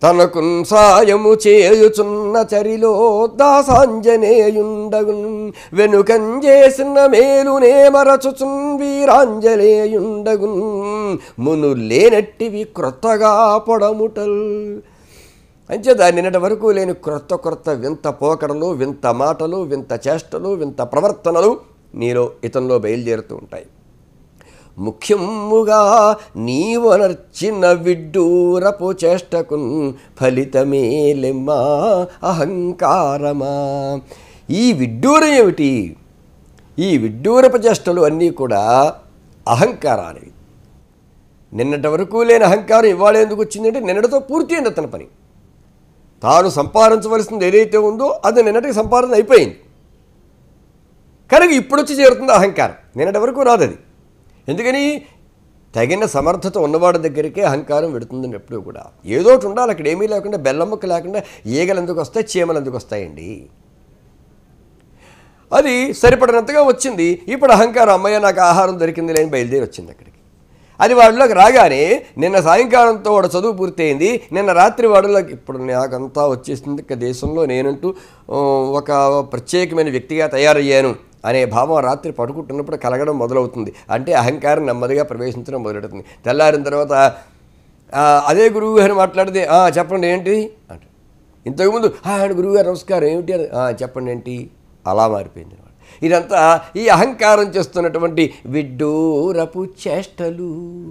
తనకు సాయము చేయుచున్న చరిలో దాసాంజనేయుండగున్ వెనుకంజేసిన మేలునే మరచుచున్ వీరాంజనేయుండగున్ మును లేనట్టివి క్రొత్తగా పొడముటల్ అంచేత నిన్నటి వరకు లేని క్రొత్త క్రొత్త వింత పోకడలు వింత మాటలు వింత చేష్టలు వింత ప్రవర్తనలు నీలో ఇతనిలో బయలుదేరుతూ ఉంటాయి ముఖ్యముగా నీవనర్చిన విడ్డూరపు చేష్టకున్ ఫలితమేలెమ్మా అహంకారమా ఈ విడ్డూరం ఏమిటి ఈ విడ్డూరపు చేష్టలు అన్నీ కూడా అహంకారానివి నిన్నటి వరకు లేని అహంకారం ఇవాళ ఎందుకు వచ్చిందంటే నిన్నటితో పూర్తి అయింది అతని పని తాను సంపాదించవలసింది ఏదైతే ఉందో అది నిన్నటికి సంపాదన అయిపోయింది కనుక ఇప్పుడు వచ్చి చేరుతుంది అహంకారం నిన్నటి వరకు రాదు అది ఎందుకని తగిన సమర్థత ఉన్నవాడి దగ్గరికే అహంకారం పెడుతుందని ఎప్పుడూ కూడా ఏదో ఒకటి ఉండాలి అక్కడ ఏమీ లేకుండా బెల్లం ముక్క లేకుండా ఈగలు ఎందుకు వస్తాయి చీమలు ఎందుకు వస్తాయండి అది సరిపడినంతగా వచ్చింది ఇప్పుడు అహంకారం అమ్మయ్య నాకు ఆహారం దొరికింది లేని బయలుదేరి వచ్చింది అక్కడికి అది వాడిలోకి రాగానే నిన్న సాయంకాలంతో వాడు చదువు పూర్తయింది నిన్న రాత్రి వాడిలోకి ఇప్పుడు నాకంతా వచ్చేసింది ఇక దేశంలో నేనంటూ ఆ, ఒక ప్రత్యేకమైన వ్యక్తిగా తయారయ్యాను అనే భావం రాత్రి పడుకుంటున్నప్పుడు కలగడం మొదలవుతుంది అంటే అహంకారం నెమ్మదిగా ప్రవేశించడం మొదలెడుతుంది తెల్లారిన తర్వాత ఆ, అదే గురువు గారు మాట్లాడితే "ఆ, చెప్పండి ఏంటి అంట ఇంతకుముందు "ఆ, గురువు గారు నమస్కారం ఏమిటి అని "ఆ, చెప్పండి ఏంటి అలా మారిపోయింది అన్నమాట. ఇదంతా ఈ అహంకారం చేస్తున్నటువంటి విడ్డూరపు చేష్టలు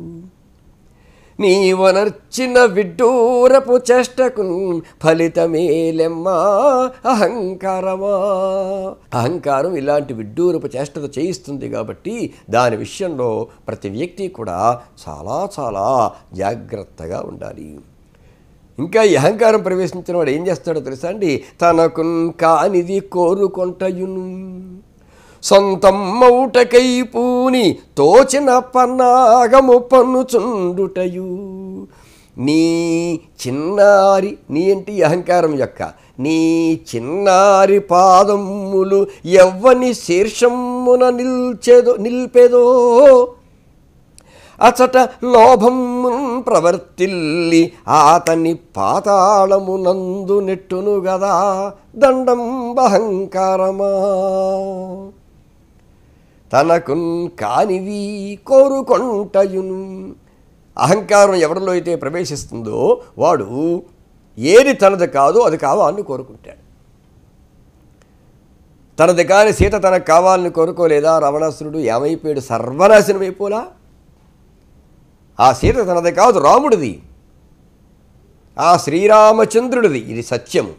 నీవనర్చిన విడ్డూరపు చేష్టకు ఫలితమేలెమ్మా అహంకారమా అహంకారం ఇలాంటి విడ్డూరపు చేష్టత చేయిస్తుంది కాబట్టి దాని విషయంలో ప్రతి వ్యక్తి కూడా చాలా చాలా జాగ్రత్తగా ఉండాలి ఇంకా ఈ అహంకారం ప్రవేశించిన వాడు ఏం చేస్తాడో తెలుసా అండి తనకు కానిది కోరుకొంటయును సొంతం మౌటకై పూని తోచిన పన్నాగము పన్నుచుండుటయు నీ చిన్నారి నీ ఏంటి ఈ అహంకారం యొక్క నీ చిన్నారి పాదములు ఎవ్వని శీర్షమున నిల్చేదో నిల్పేదో అచట లోభమున్ ప్రవర్తిల్లి ఆతని పాతాళమునందు నెట్టును గదా దండం బహంకారమా తనకున్ కానివి కోరుకొంటయును అహంకారం ఎవరిలో అయితే ప్రవేశిస్తుందో వాడు ఏది తనది కాదో అది కావాలని కోరుకుంటాడు తనది కాని సీత తనకు కావాలని కోరుకోలేదా రావణాసురుడు ఏమైపోయాడు సర్వనాశనం అయిపోలా ఆ సీత తనది కాదు రాముడిది ఆ శ్రీరామచంద్రుడిది ఇది సత్యము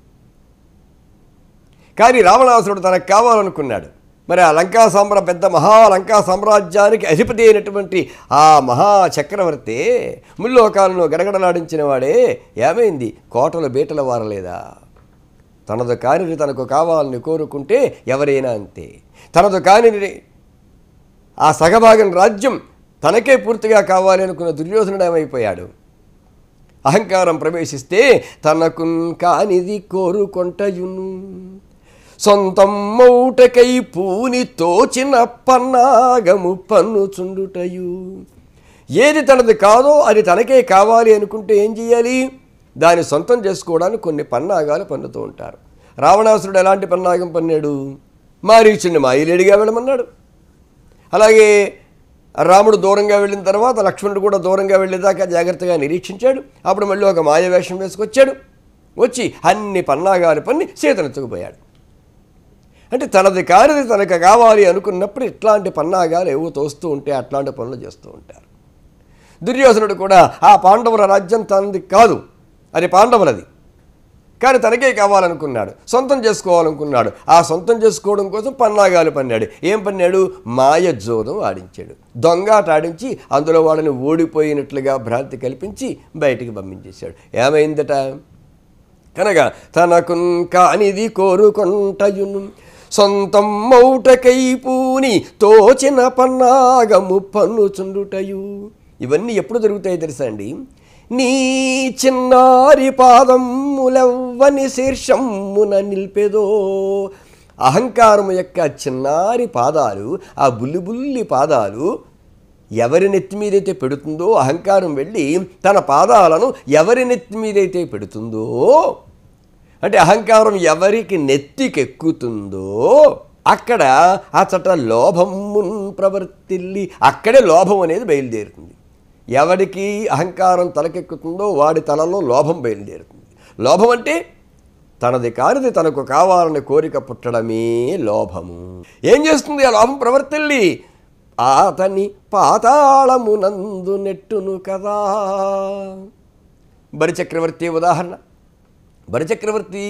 కానీ రావణాసురుడు తనకు కావాలనుకున్నాడు మరి ఆ లంకా సామ్రా పెద్ద మహా లంకా సామ్రాజ్యానికి అధిపతి అయినటువంటి ఆ మహా చక్రవర్తి ముల్లోకాలను గడగడలాడించిన వాడే ఏమైంది కోటలు బీటల వారలేదా తనదు కానిది తనకు కావాలని కోరుకుంటే ఎవరైనా అంతే తనదు కానిది ఆ సగభాగం రాజ్యం తనకే పూర్తిగా కావాలి అనుకున్న దుర్యోధనుడు ఏమైపోయాడు అహంకారం ప్రవేశిస్తే తనకు కానిది కోరుకొంటయును సొంతం మౌటకై పూని తోచిన పన్నాగము పన్నుచుండుటయు ఏది తనది కాదో అది తనకే కావాలి అనుకుంటే ఏం చేయాలి దాన్ని సొంతం చేసుకోవడానికి కొన్ని పన్నాగాలు పన్నుతూ ఉంటారు రావణాసురుడు ఎలాంటి పన్నాగం పన్నాడు మారీచుడిని మాయిలేడిగా వెళ్ళమన్నాడు అలాగే రాముడు దూరంగా వెళ్ళిన తర్వాత లక్ష్మణుడు కూడా దూరంగా వెళ్ళేదాకా జాగ్రత్తగా నిరీక్షించాడు అప్పుడు మళ్ళీ ఒక మాయ వేషం వేసుకొచ్చాడు వచ్చి అన్ని పన్నాగాలు పన్ని సీతనెత్తుకుపోయాడు అంటే తనది కానిది తనకు కావాలి అనుకున్నప్పుడు ఇట్లాంటి పన్నాగాలు ఏవో తోస్తూ ఉంటే అట్లాంటి పనులు చేస్తూ ఉంటారు దుర్యోధనుడు కూడా ఆ పాండవుల రాజ్యం తనది కాదు అది పాండవులది కానీ తనకే కావాలనుకున్నాడు సొంతం చేసుకోవాలనుకున్నాడు ఆ సొంతం చేసుకోవడం కోసం పన్నాగాలు పన్నాడు ఏం పన్నాడు మాయ జోదం ఆడించాడు దొంగాట ఆడించి అందులో వాళ్ళని ఓడిపోయినట్లుగా భ్రాంతి కల్పించి బయటికి పంపించేశాడు ఏమైందట కనుక తనకు కానిది కోరుకొంటయును సొంతం మౌటకై పూని తోచిన పన్నాగము పన్నుచుండుటయు ఇవన్నీ ఎప్పుడు జరుగుతాయి తెలుసా అండి నీ చిన్నారి పాదములెవ్వని శీర్షమున నిలిపేదో అహంకారము యొక్క చిన్నారి పాదాలు ఆ బుల్లి బుల్లి పాదాలు ఎవరి నెత్తి మీదైతే పెడుతుందో అహంకారం వెళ్ళి తన పాదాలను ఎవరి నెత్తి మీదైతే పెడుతుందో అంటే అహంకారం ఎవరికి నెత్తికెక్కుతుందో అక్కడ అచట లోభమున్ ప్రవర్తిల్లి అక్కడే లోభం అనేది బయలుదేరుతుంది ఎవడికి అహంకారం తలకెక్కుతుందో వాడి తలలో లోభం బయలుదేరుతుంది లోభం అంటే తనది కానిది తనకు కావాలని కోరిక పుట్టడమే లోభము ఏం చేస్తుంది ఆ లోభం ప్రవర్తిల్లి అతని పాతాళమునందు నెట్టును కదా బలిచక్రవర్తి ఉదాహరణ బలిచక్రవర్తి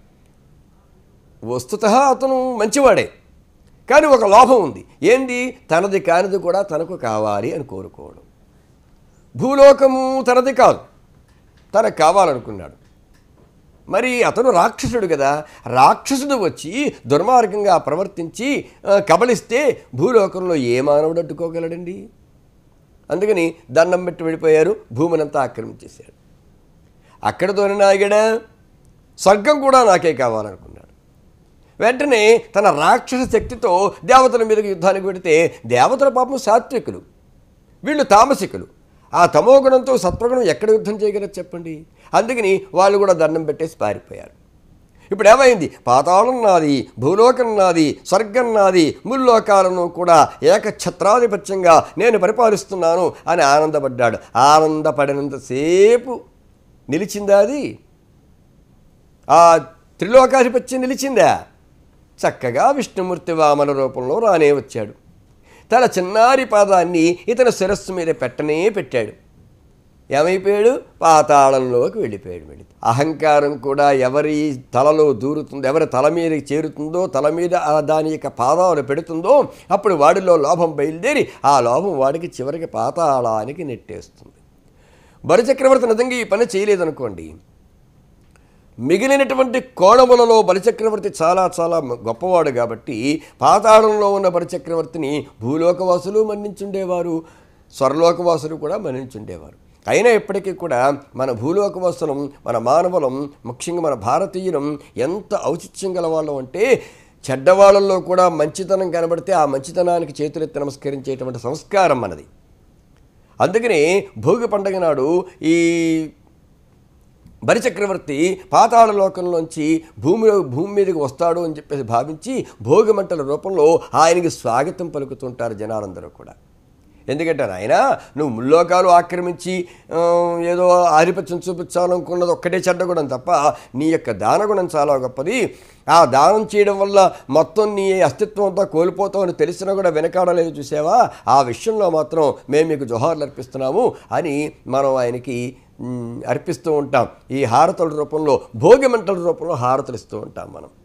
వస్తుత అతను మంచివాడే కానీ ఒక లోభం ఉంది ఏంది తనది కానిది కూడా తనకు కావాలి అని కోరుకోవడం భూలోకము తనది కాదు తనకు కావాలనుకున్నాడు మరి అతను రాక్షసుడు కదా రాక్షసుడు వచ్చి దుర్మార్గంగా ప్రవర్తించి ఆ, కబలిస్తే భూలోకంలో ఏ మానవుడు అడ్డుకోగలడండి అందుకని దండం పెట్టి వెళ్ళిపోయారు భూమినంతా ఆక్రమించేశాడు అక్కడితోనే నాగిడా స్వర్గం కూడా నాకే కావాలనుకున్నాడు వెంటనే తన రాక్షస శక్తితో దేవతల మీదకి యుద్ధానికి పెడితే దేవతల పాపం సాత్వికులు వీళ్ళు తామసికులు ఆ తమోగుణంతో సత్వగుణం ఎక్కడ యుద్ధం చేయగలరు చెప్పండి అందుకని వాళ్ళు కూడా దండం పెట్టేసి పారిపోయారు ఇప్పుడు ఏమైంది పాతాళం నాది భూలోకం నాది స్వర్గం నాది ముల్లోకాలను కూడా ఏకఛత్రాధిపత్యంగా నేను పరిపాలిస్తున్నాను అని ఆనందపడ్డాడు ఆనందపడినంతసేపు నిలిచిందా అది ఆ త్రిలోకాధిపత్యం నిలిచిందా చక్కగా విష్ణుమూర్తి వామన రూపంలో రానే వచ్చాడు తన చిన్నారి పాదాన్ని ఇతని శిరస్సు మీద పెట్టనే పెట్టాడు ఏమైపోయాడు పాతాళంలోకి వెళ్ళిపోయాడు వెళ్ళి అహంకారం కూడా ఎవరి తలలో దూరుతుందో ఎవరి తల మీద చేరుతుందో తల మీద ఆ దాని యొక్క పాదాలు పెడుతుందో అప్పుడు వాడిలో లోభం బయలుదేరి ఆ లోభం వాడికి చివరికి పాతాళానికి నెట్టేస్తుంది బలిచక్రవర్తి నిజంగా ఈ పని చేయలేదనుకోండి మిగిలినటువంటి కోణములలో బలిచక్రవర్తి చాలా చాలా గొప్పవాడు కాబట్టి పాతాళంలో ఉన్న బలిచక్రవర్తిని భూలోకవాసులు మన్నించుండేవారు స్వర్లోకవాసులు కూడా మన్నించుండేవారు అయినా ఇప్పటికీ కూడా మన భూలోకవాసులం మన మానవులం ముఖ్యంగా మన భారతీయులం ఎంత ఔచిత్యం గల వాళ్ళం అంటే చెడ్డవాళ్ళల్లో కూడా మంచితనం కనబడితే ఆ మంచితనానికి చేతులెత్తి నమస్కరించేటువంటి సంస్కారం మనది అందుకని భోగి పండగ నాడు ఈ బలిచక్రవర్తి పాతాళ లోకంలోంచి భూమిలో భూమి మీదకి వస్తాడు అని చెప్పేసి భావించి భోగిమంటల రూపంలో ఆయనకి స్వాగతం పలుకుతుంటారు జనాలందరూ కూడా ఎందుకంటే నాయన నువ్వు ముల్లోకాలు ఆక్రమించి ఆ, ఏదో ఆధిపత్యం చూపించాలనుకున్నది ఒక్కటే చెడ్డ గుణం తప్ప నీ యొక్క దానగుణం చాలా గొప్పది ఆ దానం చేయడం వల్ల మొత్తం నీ అస్తిత్వం అంతా కోల్పోతావు అని తెలిసినా కూడా వెనకాడలేదు చూసావా ఆ విషయంలో మాత్రం మేము మీకు జోహార్లు అర్పిస్తున్నాము అని మనం ఆయనకి మ్, అర్పిస్తూ ఉంటాం ఈ హారతుల రూపంలో భోగి మంటల రూపంలో హారతులు ఇస్తూ ఉంటాం మనం